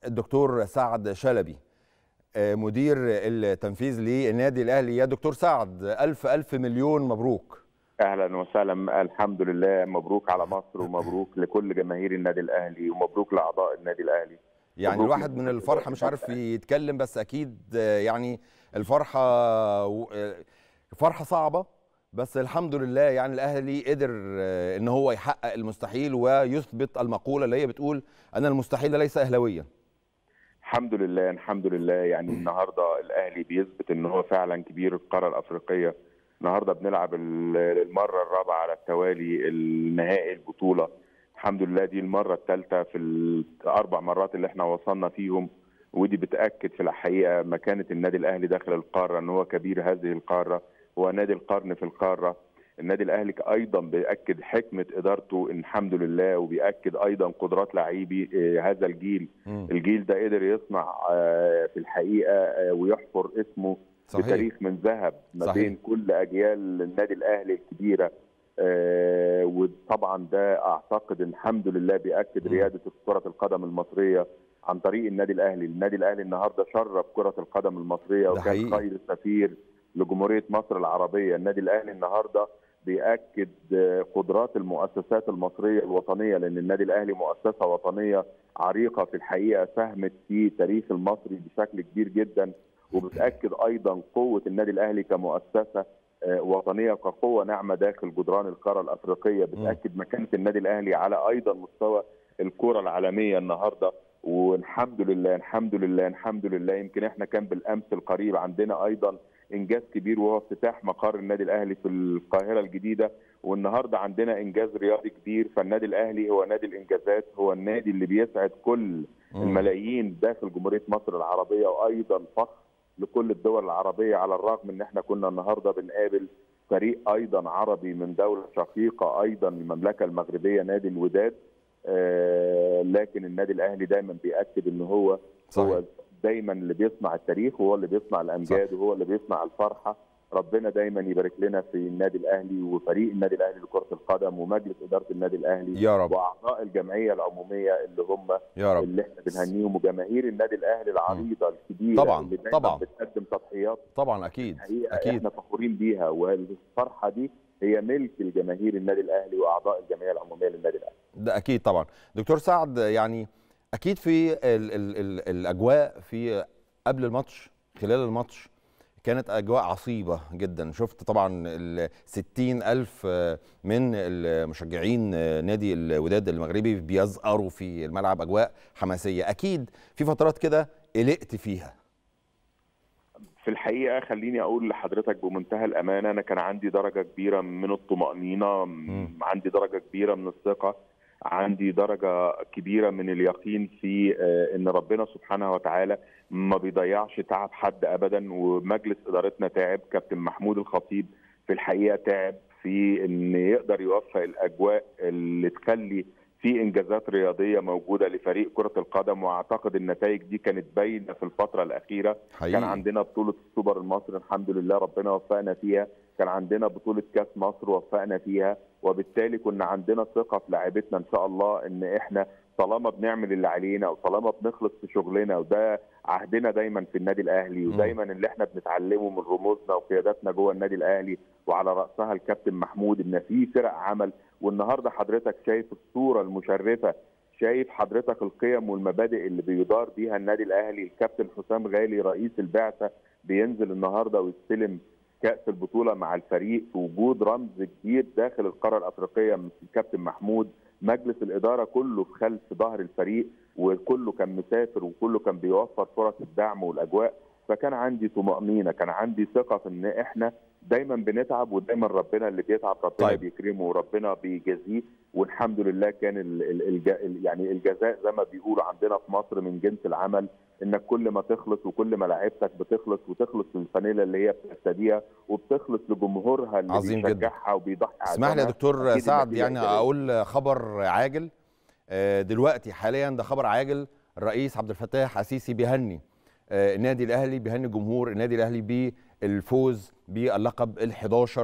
الدكتور سعد شلبي مدير التنفيذ للنادي الاهلي يا دكتور سعد الف الف مليون مبروك اهلا وسهلا الحمد لله مبروك على مصر ومبروك لكل جماهير النادي الاهلي ومبروك لاعضاء النادي الاهلي يعني الواحد من الفرحه مش عارف يتكلم بس اكيد يعني الفرحه فرحه صعبه بس الحمد لله يعني الاهلي قدر ان هو يحقق المستحيل ويثبت المقوله اللي هي بتقول ان المستحيل ليس اهلاويا الحمد لله الحمد لله يعني النهارده الاهلي بيثبت ان هو فعلا كبير القاره الافريقيه النهارده بنلعب المره الرابعه على التوالي النهائي البطوله الحمد لله دي المره الثالثه في الاربع مرات اللي احنا وصلنا فيهم ودي بتاكد في الحقيقه مكانه النادي الاهلي داخل القاره ان هو كبير هذه القاره هو نادي القرن في القاره النادي الاهلي ايضا بياكد حكمه ادارته الحمد لله وبياكد ايضا قدرات لاعبي هذا الجيل م. الجيل ده قدر يصنع في الحقيقه ويحفر اسمه صحيح. بتاريخ من ذهب ما صحيح. بين كل اجيال النادي الاهلي الكبيره آه وطبعا ده اعتقد الحمد لله بياكد م. رياده كره القدم المصريه عن طريق النادي الاهلي النادي الاهلي النهارده شرف كره القدم المصريه وكان خير سفير لجمهوريه مصر العربيه النادي الاهلي النهارده بياكد قدرات المؤسسات المصريه الوطنيه لان النادي الاهلي مؤسسه وطنيه عريقه في الحقيقه ساهمت في تاريخ المصري بشكل كبير جدا وبتاكد ايضا قوه النادي الاهلي كمؤسسه وطنيه كقوه ناعمه داخل جدران القاره الافريقيه بتاكد مكانه النادي الاهلي على ايضا مستوى الكره العالميه النهارده والحمد لله الحمد لله الحمد لله يمكن احنا كان بالامس القريب عندنا ايضا انجاز كبير وهو افتتاح مقر النادي الاهلي في القاهره الجديده والنهارده عندنا انجاز رياضي كبير فالنادي الاهلي هو نادي الانجازات هو النادي اللي بيسعد كل الملايين داخل جمهوريه مصر العربيه وايضا فخر لكل الدول العربيه على الرغم ان احنا كنا النهارده بنقابل فريق ايضا عربي من دوله شقيقه ايضا المملكه المغربيه نادي الوداد آه لكن النادي الاهلي دايما بياكد ان هو صحيح. هو دايما اللي بيصنع التاريخ وهو اللي بيصنع الامجاد صح. وهو اللي بيصنع الفرحه ربنا دايما يبارك لنا في النادي الاهلي وفريق النادي الاهلي لكره القدم ومجلس اداره النادي الاهلي يا رب. واعضاء الجمعيه العموميه اللي هم يا رب. اللي احنا بنهنيهم وجماهير النادي الاهلي العريضه الكبيره طبعا اللي دايما طبعا بتقدم تضحيات طبعا اكيد اكيد احنا فخورين بيها والفرحه دي هي ملك الجماهير النادي الاهلي واعضاء الجمعيه العموميه للنادي الاهلي ده اكيد طبعا دكتور سعد يعني اكيد في ال ال ال الاجواء في قبل الماتش خلال الماتش كانت اجواء عصيبه جدا شفت طبعا ال ألف من المشجعين نادي الوداد المغربي بيزقروا في الملعب اجواء حماسيه اكيد في فترات كده قلقت فيها في الحقيقه خليني اقول لحضرتك بمنتهى الامانه انا كان عندي درجه كبيره من الطمانينه م. عندي درجه كبيره من الثقه عندي درجه كبيره من اليقين في ان ربنا سبحانه وتعالى ما بيضيعش تعب حد ابدا ومجلس ادارتنا تعب كابتن محمود الخطيب في الحقيقه تعب في ان يقدر يوفق الاجواء اللي تخلي في انجازات رياضيه موجوده لفريق كره القدم واعتقد النتائج دي كانت باينه في الفتره الاخيره حقيقي. كان عندنا بطوله السوبر المصري الحمد لله ربنا وفقنا فيها كان عندنا بطوله كاس مصر وفقنا فيها وبالتالي كنا عندنا ثقه في لاعبتنا ان شاء الله ان احنا طالما بنعمل اللي علينا وطالما بنخلص في شغلنا وده عهدنا دايما في النادي الاهلي ودايما اللي احنا بنتعلمه من رموزنا وقياداتنا جوه النادي الاهلي وعلى راسها الكابتن محمود ان في فرق عمل والنهارده حضرتك شايف الصوره المشرفه شايف حضرتك القيم والمبادئ اللي بيدار بيها النادي الاهلي الكابتن حسام غالي رئيس البعثه بينزل النهارده ويستلم كاس البطوله مع الفريق في وجود رمز كبير داخل القاره الافريقيه من الكابتن محمود مجلس الاداره كله في خلف ظهر الفريق وكله كان مسافر وكله كان بيوفر فرص الدعم والاجواء فكان عندي طمانينه كان عندي ثقه في ان احنا دايما بنتعب ودايما ربنا اللي بيتعب ربنا طيب. بيكرمه وربنا بيجازيه والحمد لله كان ال ال ال يعني الجزاء زي ما بيقولوا عندنا في مصر من جنس العمل انك كل ما تخلص وكل ما لعيبتك بتخلص وتخلص للفانيلا اللي هي بترتديها وبتخلص لجمهورها اللي عظيم جدا. بيشجعها وبيضحي اسمح لي يا عشانها. دكتور أكيد سعد النتيجة يعني إيجابية. اقول خبر عاجل آه، دلوقتي حاليا ده خبر عاجل الرئيس عبد الفتاح السيسي بيهني آه، النادي الاهلي بيهني جمهور النادي الاهلي بالفوز باللقب ال11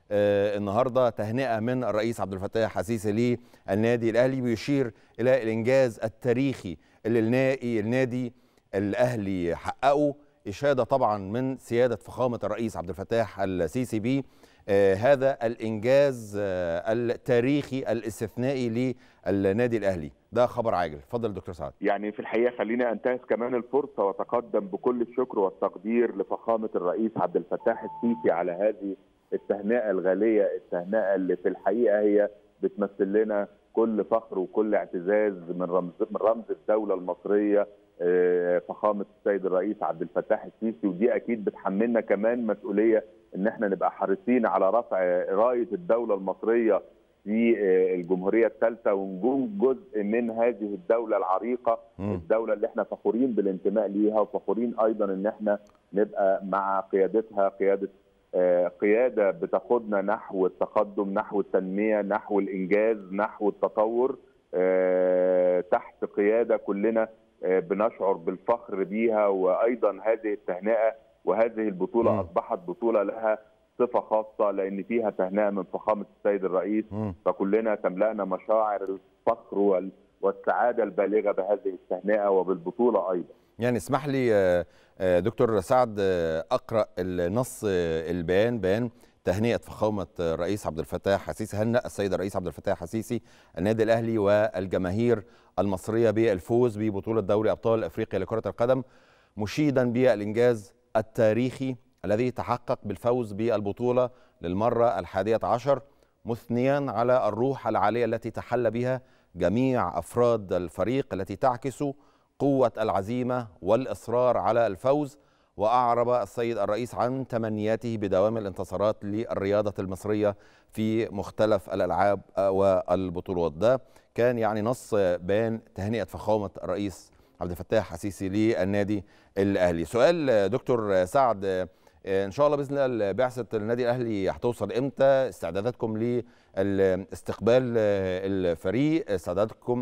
آه النهارده تهنئه من الرئيس عبد الفتاح السيسي للنادي الاهلي بيشير الى الانجاز التاريخي اللي النادي النادي الاهلي حققه اشاده طبعا من سياده فخامه الرئيس عبد الفتاح السيسي بيه آه هذا الانجاز آه التاريخي الاستثنائي للنادي الاهلي ده خبر عاجل اتفضل دكتور سعد يعني في الحقيقه خليني انتهز كمان الفرصه واتقدم بكل الشكر والتقدير لفخامه الرئيس عبد الفتاح السيسي على هذه التهنئه الغاليه التهنئه اللي في الحقيقه هي بتمثل لنا كل فخر وكل اعتزاز من رمز من رمز الدوله المصريه فخامه السيد الرئيس عبد الفتاح السيسي ودي اكيد بتحملنا كمان مسؤوليه ان احنا نبقى حريصين على رفع رايه الدوله المصريه في الجمهوريه الثالثه ونكون جزء من هذه الدوله العريقه م. الدوله اللي احنا فخورين بالانتماء ليها وفخورين ايضا ان احنا نبقى مع قيادتها قياده قياده بتقودنا نحو التقدم نحو التنميه نحو الانجاز نحو التطور تحت قياده كلنا بنشعر بالفخر بيها وايضا هذه التهنئه وهذه البطوله م. اصبحت بطوله لها صفه خاصه لان فيها تهنئه من فخامه السيد الرئيس م. فكلنا تملانا مشاعر الفخر والسعاده البالغه بهذه التهنئه وبالبطوله ايضا. يعني اسمح لي دكتور سعد اقرا النص البيان بيان تهنئه فخامه الرئيس عبد الفتاح السيسي هنأ السيد الرئيس عبد الفتاح السيسي النادي الاهلي والجماهير المصريه بالفوز ببطوله دوري ابطال افريقيا لكره القدم مشيدا بالانجاز التاريخي الذي تحقق بالفوز بالبطوله للمره الحادية عشر مثنيا على الروح العاليه التي تحلى بها جميع افراد الفريق التي تعكس قوه العزيمه والاصرار على الفوز واعرب السيد الرئيس عن تمنياته بدوام الانتصارات للرياضه المصريه في مختلف الالعاب والبطولات ده كان يعني نص بيان تهنئه فخامه الرئيس عبد الفتاح السيسي للنادي الاهلي سؤال دكتور سعد ان شاء الله باذن الله بعثه النادي الاهلي هتوصل امتى استعداداتكم لاستقبال الفريق استعداداتكم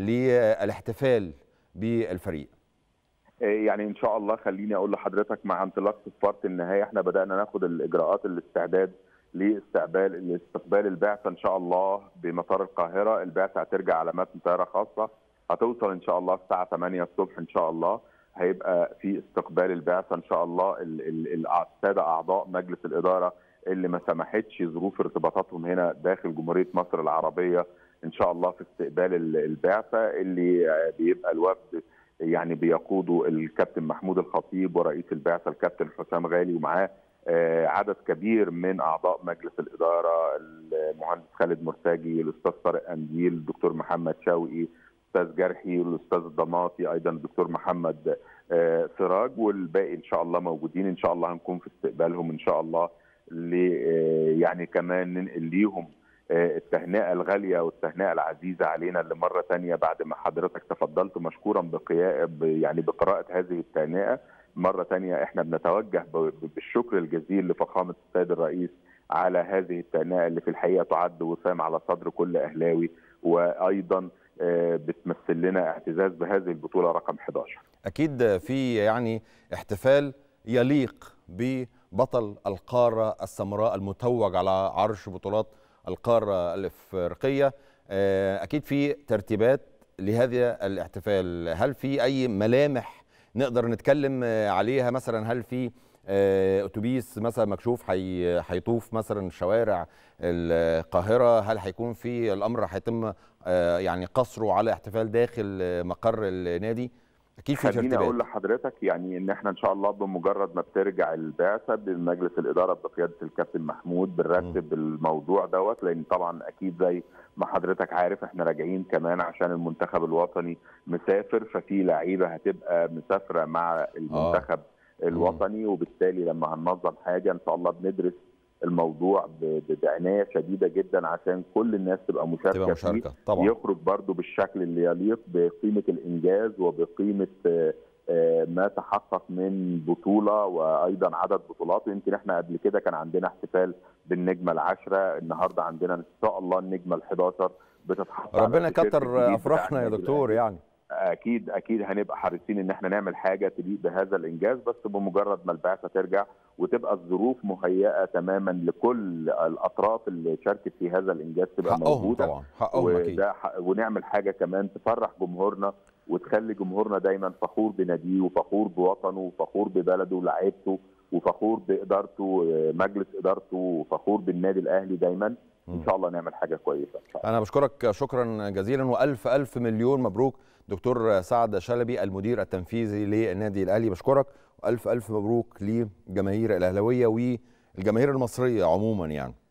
للاحتفال بالفريق يعني ان شاء الله خليني اقول لحضرتك مع انطلاق صفاره النهايه احنا بدانا ناخد الاجراءات الاستعداد لاستقبال لاستقبال البعثه ان شاء الله بمطار القاهره البعثه هترجع على متن طياره خاصه هتوصل ان شاء الله الساعه 8 الصبح ان شاء الله هيبقى في استقبال البعثه ان شاء الله الساده اعضاء مجلس الاداره اللي ما سمحتش ظروف ارتباطاتهم هنا داخل جمهوريه مصر العربيه ان شاء الله في استقبال البعثه اللي بيبقى الوفد يعني بيقوده الكابتن محمود الخطيب ورئيس البعثه الكابتن حسام غالي ومعاه عدد كبير من اعضاء مجلس الاداره المهندس خالد مرتجي الاستاذ طارق انديل الدكتور محمد شوقي الاستاذ جرحي والاستاذ الضماطي ايضا الدكتور محمد سراج والباقي ان شاء الله موجودين ان شاء الله هنكون في استقبالهم ان شاء الله يعني كمان ننقل ليهم التهنئه الغاليه والتهنئه العزيزه علينا اللي مره ثانيه بعد ما حضرتك تفضلت مشكورا بقياء يعني بقراءه هذه التهنئه مره ثانيه احنا بنتوجه بالشكر الجزيل لفخامه السيد الرئيس على هذه التهنئه اللي في الحقيقه تعد وسام على صدر كل اهلاوي وايضا بتمثل لنا اعتزاز بهذه البطوله رقم 11 اكيد في يعني احتفال يليق ببطل القاره السمراء المتوج على عرش بطولات القاره الافريقيه اكيد في ترتيبات لهذا الاحتفال هل في اي ملامح نقدر نتكلم عليها مثلا هل في اتوبيس مثلا مكشوف هيطوف مثلا شوارع القاهره هل هيكون في الامر هيتم يعني قصره على احتفال داخل مقر النادي اكيد في خليني اقول لحضرتك يعني ان احنا ان شاء الله بمجرد ما بترجع البعثه بمجلس الاداره بقياده الكابتن محمود بنرتب الموضوع دوت لان طبعا اكيد زي ما حضرتك عارف احنا راجعين كمان عشان المنتخب الوطني مسافر ففي لعيبه هتبقى مسافره مع المنتخب آه. الوطني وبالتالي لما هننظم حاجه ان شاء الله بندرس الموضوع بعنايه شديده جدا عشان كل الناس تبقى مشاركه, تبقى مشاركة. طبعا. يخرج برضو بالشكل اللي يليق بقيمه الانجاز وبقيمه ما تحقق من بطوله وايضا عدد بطولات ويمكن احنا قبل كده كان عندنا احتفال بالنجمه العاشره النهارده عندنا ان شاء الله النجمه ال11 بتتحقق ربنا كتر افراحنا يا دكتور يعني اكيد اكيد هنبقى حريصين ان احنا نعمل حاجه تليق بهذا الانجاز بس بمجرد ما البعثه ترجع وتبقى الظروف مهيئه تماما لكل الاطراف اللي شاركت في هذا الانجاز تبقى حقهم موجوده طبعا حقهم اكيد وده ح- ونعمل حاجه كمان تفرح جمهورنا وتخلي جمهورنا دايما فخور بناديه وفخور بوطنه وفخور ببلده ولاعيبته وفخور بادارته آه، مجلس ادارته وفخور بالنادي الاهلي دايما ان شاء الله نعمل حاجه كويسه ان شاء الله انا بشكرك شكرا جزيلا والف الف مليون مبروك دكتور سعد شلبي المدير التنفيذي للنادي الاهلي بشكرك والف الف مبروك لجماهير الاهلاويه والجماهير المصريه عموما يعني